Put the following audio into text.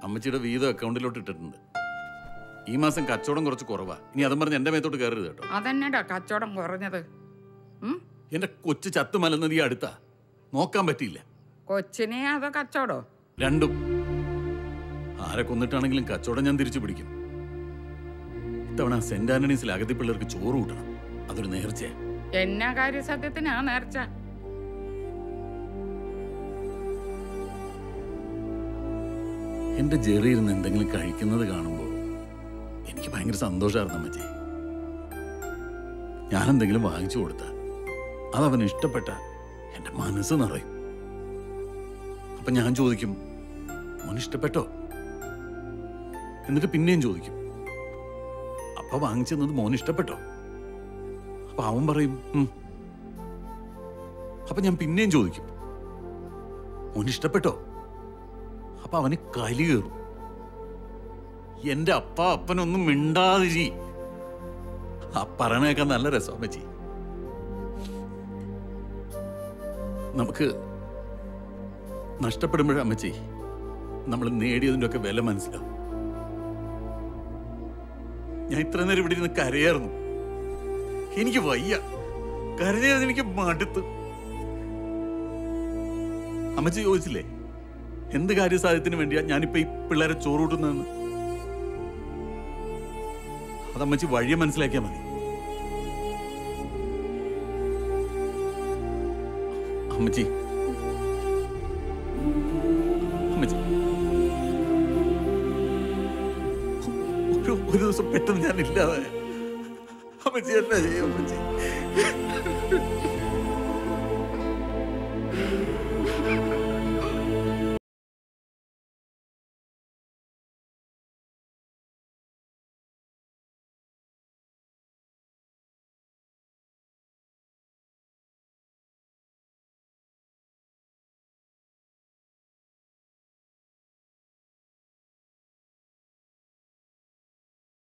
അമ്മച്ചിയുടെ വീതം അക്കൗണ്ടിലോട്ട് ഇട്ടിട്ടുണ്ട് ഈ മാസം കച്ചവടം കുറച്ച് കുറവാ ഇനി അതും പറഞ്ഞ് എന്റെ മേത്തോട്ട് കയറരുത് കേട്ടോ അതന്നെടാ കച്ചവടം കുറഞ്ഞത് ഉം? എന്റെ കൊച്ചു ചത്തു മലന്നത് ഈ അടുത്താ നോക്കാൻ പറ്റിയില്ല കൊച്ചിനെ അതോ കച്ചവടോ രണ്ടും ആരെ കൊന്നിട്ടാണെങ്കിലും കച്ചവടം ഞാൻ തിരിച്ചു പിടിക്കും ഇത്തവണ സെന്റ് ആന്റണീസിൽ അഗതി പിള്ളേർക്ക് ചോറ് കൂട്ടണം അതൊരു നേർച്ചയാ എന്നാ കാര്യ സത്യത്തിനാ നേർച്ച എന്റെ ജെറി ഇരുന്ന് എന്തെങ്കിലും കഴിക്കുന്നത് കാണുമ്പോൾ എനിക്ക് ഭയങ്കര സന്തോഷമായിരുന്നു അമ്മച്ചി ഞാൻ എന്തെങ്കിലും വാങ്ങിച്ചു കൊടുത്ത അതവന് ഇഷ്ടപ്പെട്ട എന്റെ മനസ്സ് നിറയും അപ്പൊ ഞാൻ ചോദിക്കും മോൻ ഇഷ്ടപ്പെട്ടോ എന്നിട്ട് പിന്നെയും ചോദിക്കും അപ്പൊ വാങ്ങിച്ചെന്നത് മോൻ ഇഷ്ടപ്പെട്ടോ അപ്പൊ അവൻ പറയും "ഉം." അപ്പൊ ഞാൻ പിന്നെയും ചോദിക്കും മോൻ ഇഷ്ടപ്പെട്ടോ അപ്പൊ അവന് കലി കയറും എന്റെ അപ്പ അപ്പനൊന്നും മിണ്ടാതിരി ആ പറയണേക്കാൻ നല്ല രസം അമ്മച്ചി നമുക്ക് നഷ്ടപ്പെടുമ്പോഴേ അമ്മച്ചി നമ്മൾ നേടിയതിൻ്റെ ഒക്കെ വില മനസ്സിലാവും ഞാൻ ഇത്ര നേരം ഇവിടെ ഇരുന്ന് കരയായിരുന്നു എനിക്ക് വയ്യ കരഞ്ഞത് എനിക്ക് മടുത്ത് അമ്മച്ചി ചോദിച്ചില്ലേ എന്ത് കാര്യസാധ്യത്തിന് വേണ്ടിയാ ഞാനിപ്പോ ഈ പിള്ളേരെ ചോറൂട്ടുന്നതെന്ന് അതമ്മച്ചി വഴിയെ മനസ്സിലാക്കിയാ മതി അമ്മച്ചി അമ്മച്ചി ഒരു ഒരു ദിവസം പെട്ടെന്ന് ഞാൻ ഇല്ലാതായ അമ്മച്ചി എന്താ ചെയ്യും അമ്മച്ചി